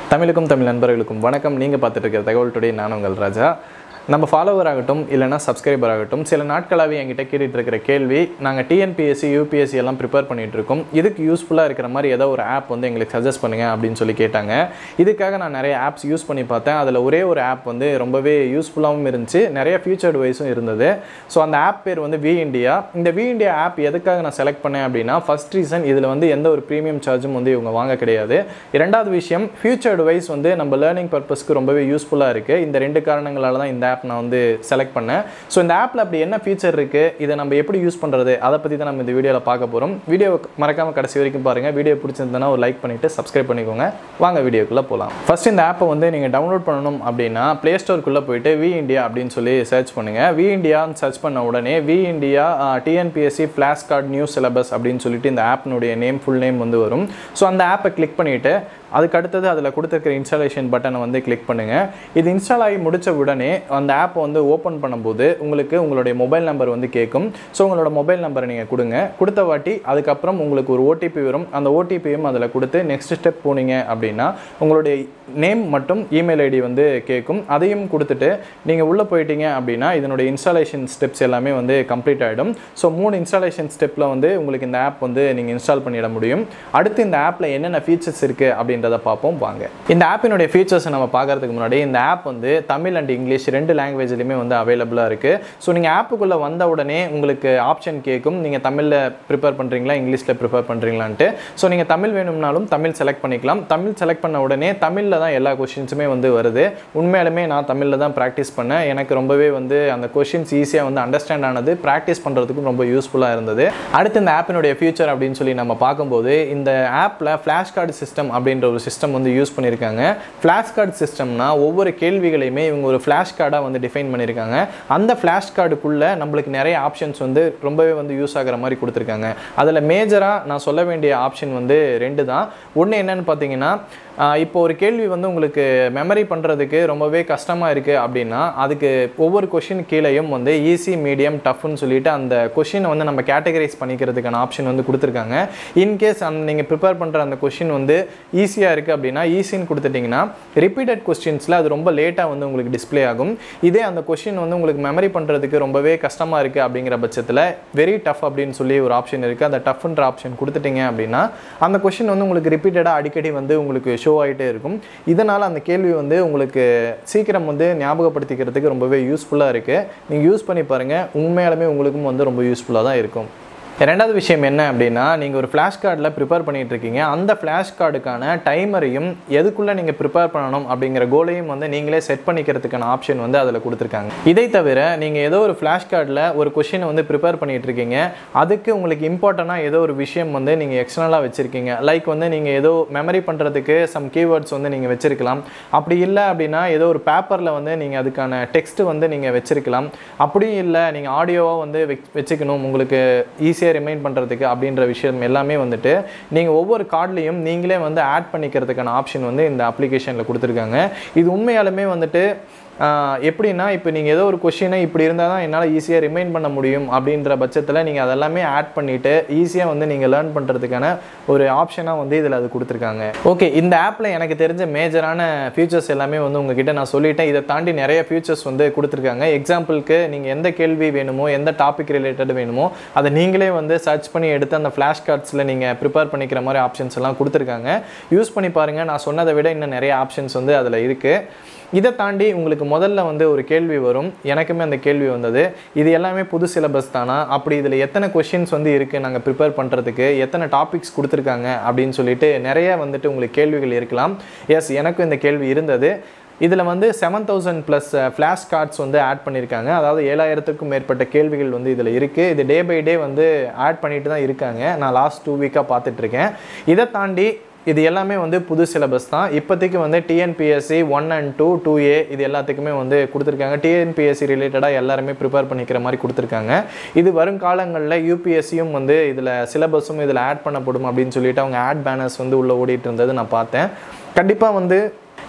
தமிழுக்கும் தமிழ் நண்பர்களுக்கும் வணக்கம் நீங்கள் பார்த்துட்டு இருக்கிற தகவல் டுடே நான் உங்கள் ராஜா நம்ம ஃபாலோவர் ஆகட்டும் இல்லைனா சப்ஸ்கிரைபர் ஆகட்டும் சில நாட்களாகவே என்கிட்ட கேட்டுட்டு இருக்கிற கேள்வி நாங்கள் டிஎன்பிஎஸ்சி யூபிஎஸ்சி எல்லாம் ப்ரிப்பேர் பண்ணிட்டு இருக்கோம் இதுக்கு யூஸ்ஃபுல்லாக இருக்கிற மாதிரி ஏதோ ஒரு ஆப் வந்து எங்களுக்கு சஜஸ்ட் பண்ணுங்க அப்படின்னு சொல்லி கேட்டாங்க இதுக்காக நான் நிறைய ஆப்ஸ் யூஸ் பண்ணி பார்த்தேன் அதில் ஒரே ஒரு ஆப் வந்து ரொம்பவே யூஸ்ஃபுல்லாகவும் இருந்துச்சு நிறைய ஃபியூச்சர் வைஸும் இருந்தது ஸோ அந்த ஆப் பேர் வந்து வி இந்தியா இந்த வி இந்தியா ஆப் எதுக்காக நான் செலக்ட் பண்ணேன் அப்படின்னா ஃபர்ஸ்ட் ரீசன் இதில் வந்து எந்த ஒரு ப்ரீமியம் சார்ஜும் வந்து இவங்க வாங்க கிடையாது இரண்டாவது விஷயம் ஃபியூச்சர் வைஸ் வந்து நம்ம லேர்னிங் பர்பஸ்க்கு ரொம்பவே யூஸ்ஃபுல்லாக இருக்குது இந்த ரெண்டு காரணங்களால தான் இந்த ஆப் நான் வந்து செலக்ட் பண்ணேன் ஸோ இந்த ஆப்பில் அப்படி என்ன ஃபீச்சர் இருக்குது இதை நம்ம எப்படி யூஸ் பண்ணுறது அதை பற்றி தான் நம்ம இந்த வீடியோவில் பார்க்க போகிறோம் வீடியோ மறக்காமல் கடைசி வரைக்கும் பாருங்கள் வீடியோ பிடிச்சிருந்தனா ஒரு லைக் பண்ணிவிட்டு சப்ஸ்கிரைப் பண்ணிக்கோங்க வாங்க வீடியோக்குள்ளே போகலாம் ஃபர்ஸ்ட் இந்த ஆப்பை வந்து நீங்கள் டவுன்லோட் பண்ணணும் அப்படின்னா ப்ளே ஸ்டோருக்குள்ளே போயிட்டு வி இந்தியா அப்படின்னு சொல்லி சர்ச் பண்ணுங்கள் வி இந்தியான்னு சர்ச் பண்ண உடனே V India TNPSC flash card new syllabus அப்படின்னு சொல்லிட்டு இந்த ஆப்னுடைய நேம் ஃபுல் நேம் வந்து வரும் ஸோ அந்த ஆப்பை கிளிக் பண்ணிவிட்டு அதுக்கு அடுத்தது அதில் கொடுத்துருக்கிற இன்ஸ்டாலேஷன் பட்டனை வந்து கிளிக் பண்ணுங்கள் இது இன்ஸ்டால் ஆகி முடித்த உடனே அந்த ஆப்பை வந்து ஓப்பன் பண்ணும்போது உங்களுக்கு உங்களுடைய மொபைல் நம்பர் வந்து கேட்கும் ஸோ உங்களோட மொபைல் நம்பரை நீங்கள் கொடுங்க கொடுத்த வாட்டி அதுக்கப்புறம் உங்களுக்கு ஒரு ஓடிபி வரும் அந்த ஓடிபியும் அதில் கொடுத்து நெக்ஸ்ட் ஸ்டெப் போனீங்க அப்படின்னா உங்களுடைய நேம் மற்றும் இமெயில் ஐடி வந்து கேட்கும் அதையும் கொடுத்துட்டு நீங்கள் உள்ளே போயிட்டீங்க அப்படின்னா இதனுடைய இன்ஸ்டாலேஷன் ஸ்டெப்ஸ் எல்லாமே வந்து கம்ப்ளீட் ஆகிடும் ஸோ மூணு இன்ஸ்டாலேஷன் ஸ்டெப்பில் வந்து உங்களுக்கு இந்த ஆப் வந்து நீங்கள் இன்ஸ்டால் பண்ணிட முடியும் அடுத்து இந்த ஆப்பில் என்னென்ன ஃபீச்சர்ஸ் இருக்குது அப்படின்றத பார்ப்போம் வாங்க இந்த ஆப்பினுடைய ஃபீச்சர்ஸை நம்ம பார்க்கறதுக்கு முன்னாடி இந்த ஆப் வந்து தமிழ் அண்ட் இங்கிலீஷ் ரெண்டு லாங்குவேஜ்லையுமே வந்து அவைலபிளாக இருக்குது ஸோ நீங்கள் ஆப்புக்குள்ளே வந்த உடனே உங்களுக்கு ஆப்ஷன் கேட்கும் நீங்கள் தமிழில் ப்ரிப்பேர் பண்ணுறீங்களா இங்கிலீஷில் ப்ரிப்பேர் பண்ணுறீங்களான்ட்டு ஸோ நீங்கள் தமிழ் வேணும்னாலும் தமிழ் செலக்ட் பண்ணிக்கலாம் தமிழ் செலக்ட் பண்ண உடனே தமிழில் தான் எல்லா கொஷின்ஸுமே வந்து வருது உண்மையாலுமே நான் தமிழில் தான் ப்ராக்டிஸ் பண்ணேன் எனக்கு ரொம்பவே வந்து அந்த கொஷின்ஸ் ஈஸியாக வந்து அண்டர்ஸ்டாண்ட் ஆனது ப்ராக்டிஸ் பண்ணுறதுக்கும் ரொம்ப யூஸ்ஃபுல்லாக இருந்தது அடுத்து இந்த ஆப்பினுடைய ஃபியூச்சர் அப்படின்னு சொல்லி நம்ம பார்க்கும்போது இந்த ஆப்பில் ஃப்ளாஷ் கார்டு சிஸ்டம் அப்படின்ற ஒரு சிஸ்டம் வந்து யூஸ் பண்ணியிருக்காங்க ஃப்ளாஷ் கார்டு சிஸ்டம்னா ஒவ்வொரு கேள்விகளையுமே இவங்க ஒரு ஃப்ளாஷ் கார்டாக வந்து டிஃபைன் பண்ணியிருக்காங்க அந்த ஃப்ளாஷ் கார்டுக்குள்ளே நம்மளுக்கு நிறைய ஆப்ஷன்ஸ் வந்து ரொம்பவே வந்து யூஸ் ஆகிற மாதிரி கொடுத்துருக்காங்க அதில் மேஜராக நான் சொல்ல வேண்டிய ஆப்ஷன் வந்து ரெண்டு தான் ஒன்று என்னன்னு பார்த்தீங்கன்னா இப்போ ஒரு கேள்வி வந்து உங்களுக்கு மெமரி பண்ணுறதுக்கு ரொம்பவே கஷ்டமாக இருக்குது அப்படின்னா அதுக்கு ஒவ்வொரு கொஷின் கீழேயும் வந்து ஈஸி மீடியம் டஃப்னு சொல்லிட்டு அந்த கொஷினை வந்து நம்ம கேட்டகரைஸ் பண்ணிக்கிறதுக்கான ஆப்ஷன் வந்து கொடுத்துருக்காங்க இன்கேஸ் அந்த நீங்கள் ப்ரிப்பேர் பண்ணுற அந்த கொஷின் வந்து ஈஸியாக இருக்குது அப்படின்னா ஈஸின்னு கொடுத்துட்டிங்கன்னா ரிப்பீட்டட் கொஸ்டின்ஸில் அது ரொம்ப லேட்டாக வந்து உங்களுக்கு டிஸ்பிளே ஆகும் இதே அந்த கொஷின் வந்து உங்களுக்கு மெமரி பண்ணுறதுக்கு ரொம்பவே கஷ்டமாக இருக்குது அப்படிங்கிற பட்சத்தில் வெரி டஃப் அப்படின்னு சொல்லி ஒரு ஆப்ஷன் இருக்குது அந்த டஃப்ன்ற ஆப்ஷன் கொடுத்துட்டீங்க அப்படின்னா அந்த கொஷின் வந்து உங்களுக்கு ரிப்பீட்டடாக அடிக்கடி வந்து உங்களுக்கு ஷோ ஆகிட்டே இருக்கும் இதனால் அந்த கேள்வி வந்து உங்களுக்கு சீக்கிரம் வந்து ஞாபகப்படுத்திக்கிறதுக்கு ரொம்பவே யூஸ்ஃபுல்லாக இருக்குது நீங்கள் யூஸ் பண்ணி பாருங்கள் உண்மையாலுமே உங்களுக்கும் வந்து ரொம்ப யூஸ்ஃபுல்லாக தான் இருக்கும் ரெண்டாவது விஷயம் என்ன அப்படின்னா நீங்கள் ஒரு ஃப்ளாஷ் கார்டில் ப்ரிப்பேர் பண்ணிகிட்டு இருக்கீங்க அந்த ஃப்ளாஷ் கார்டுக்கான டைமரையும் எதுக்குள்ளே நீங்கள் ப்ரிப்பேர் பண்ணணும் அப்படிங்கிற கோலையும் வந்து நீங்களே செட் பண்ணிக்கிறதுக்கான ஆப்ஷன் வந்து அதில் கொடுத்துருக்காங்க இதை தவிர நீங்கள் ஏதோ ஒரு ஃப்ளாஷ் கார்டில் ஒரு கொஷினை வந்து ப்ரிப்பேர் பண்ணிகிட்டு இருக்கீங்க அதுக்கு உங்களுக்கு இம்பார்ட்டண்ட்டாக ஏதோ ஒரு விஷயம் வந்து நீங்கள் எக்ஸ்டர்னலாக வச்சுருக்கீங்க லைக் வந்து நீங்கள் ஏதோ மெமரி பண்ணுறதுக்கு சம் கீவேர்ட்ஸ் வந்து நீங்கள் வச்சுருக்கலாம் அப்படி இல்லை அப்படின்னா ஏதோ ஒரு பேப்பரில் வந்து நீங்கள் அதுக்கான டெக்ஸ்ட் வந்து நீங்கள் வச்சுருக்கலாம் அப்படியும் இல்லை நீங்கள் ஆடியோவாக வந்து வச்சுக்கணும் உங்களுக்கு ஈஸியாக ஈஸியாக ரிமைண்ட் பண்ணுறதுக்கு அப்படின்ற விஷயம் எல்லாமே வந்துட்டு நீங்கள் ஒவ்வொரு கார்ட்லேயும் நீங்களே வந்து ஆட் பண்ணிக்கிறதுக்கான ஆப்ஷன் வந்து இந்த அப்ளிகேஷனில் கொடுத்துருக்காங்க இது உண்மையாலுமே வந்துட்டு எப்படின்னா இப்போ நீங்கள் ஏதோ ஒரு கொஷினை இப்படி இருந்தால் தான் என்னால் ஈஸியாக ரிமைண்ட் பண்ண முடியும் அப்படின்ற பட்சத்தில் நீங்கள் அதெல்லாமே ஆட் பண்ணிவிட்டு ஈஸியாக வந்து நீங்கள் லேர்ன் பண்ணுறதுக்கான ஒரு ஆப்ஷனாக வந்து இதில் அது கொடுத்துருக்காங்க ஓகே இந்த ஆப்பில் எனக்கு தெரிஞ்ச மேஜரான ஃபியூச்சர்ஸ் எல்லாமே வந்து உங்ககிட்ட நான் சொல்லிட்டேன் இதை தாண்டி நிறைய ஃபியூச்சர்ஸ் வந்து கொடுத்துருக்காங்க எக்ஸாம்பிளுக்கு நீங்கள் எந்த கேள்வி வேணுமோ எந்த டாபிக் ரிலேட்டட் வேணுமோ அதை நீங்களே வந்து சர்ச் பண்ணி எடுத்து அந்த ஃப்ளாஷ் கார்ட்ஸில் நீங்கள் ப்ரிப்பேர் பண்ணிக்கிற மாதிரி ஆப்ஷன்ஸ் எல்லாம் கொடுத்துருக்காங்க யூஸ் பண்ணி பாருங்கள் நான் சொன்னதை விட இன்னும் நிறைய ஆப்ஷன்ஸ் வந்து அதில் இருக்குது இதை தாண்டி உங்களுக்கு முதல்ல வந்து ஒரு கேள்வி வரும் எனக்குமே அந்த கேள்வி வந்தது இது எல்லாமே புது சிலபஸ் தானா அப்படி இதில் எத்தனை கொஷின்ஸ் வந்து இருக்குது நாங்கள் ப்ரிப்பேர் பண்ணுறதுக்கு எத்தனை டாபிக்ஸ் கொடுத்துருக்காங்க அப்படின்னு சொல்லிட்டு நிறைய வந்துட்டு உங்களுக்கு கேள்விகள் இருக்கலாம் எஸ் எனக்கும் இந்த கேள்வி இருந்தது இதில் வந்து seven thousand plus flash cards வந்து ஆட் பண்ணியிருக்காங்க அதாவது ஏழாயிரத்துக்கும் மேற்பட்ட கேள்விகள் வந்து இதில் இருக்குது இது டே பை டே வந்து ஆட் பண்ணிட்டு தான் இருக்காங்க நான் லாஸ்ட் டூ வீக்காக பார்த்துட்ருக்கேன் இதை தாண்டி இது எல்லாமே வந்து புது சிலபஸ் தான் இப்போதைக்கு வந்து TNPSC one and two two A இது எல்லாத்துக்குமே வந்து கொடுத்துருக்காங்க டிஎன்பிஎஸ்சி ரிலேட்டடாக எல்லாருமே ப்ரிப்பேர் பண்ணிக்கிற மாதிரி கொடுத்துருக்காங்க இது வருங்காலங்களில் யூபிஎஸ்சியும் வந்து இதில் சிலபஸும் இதில் ஆட் பண்ணப்படும் அப்படின்னு சொல்லிட்டு அவங்க ஆட் பேனர்ஸ் வந்து உள்ளே ஓடிட்டு இருந்தது நான் பார்த்தேன் கண்டிப்பாக வந்து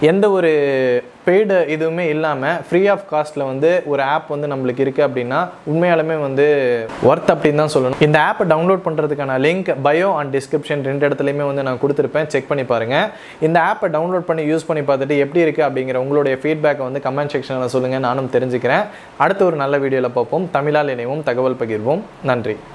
எந்த ஒரு பெய்டு இதுவுமே இல்லாமல் ஃப்ரீ ஆஃப் காஸ்ட்டில் வந்து ஒரு ஆப் வந்து நம்மளுக்கு இருக்குது அப்படின்னா உண்மையாலுமே வந்து ஒர்த் அப்படின்னு தான் சொல்லணும் இந்த ஆப்பை டவுன்லோட் பண்ணுறதுக்கான லிங்க் பயோ அண்ட் டிஸ்கிரிப்ஷன் ரெண்டு இடத்துலையுமே வந்து நான் கொடுத்துருப்பேன் செக் பண்ணி பாருங்கள் இந்த ஆப்பை டவுன்லோட் பண்ணி யூஸ் பண்ணி பார்த்துட்டு எப்படி இருக்குது அப்படிங்கிற உங்களுடைய ஃபீட்பேக்கை வந்து கமெண்ட் செக்ஷனில் சொல்லுங்கள் நானும் தெரிஞ்சுக்கிறேன் அடுத்த ஒரு நல்ல வீடியோவில் பார்ப்போம் தமிழால் இணைவோம் தகவல் பகிர்வோம் நன்றி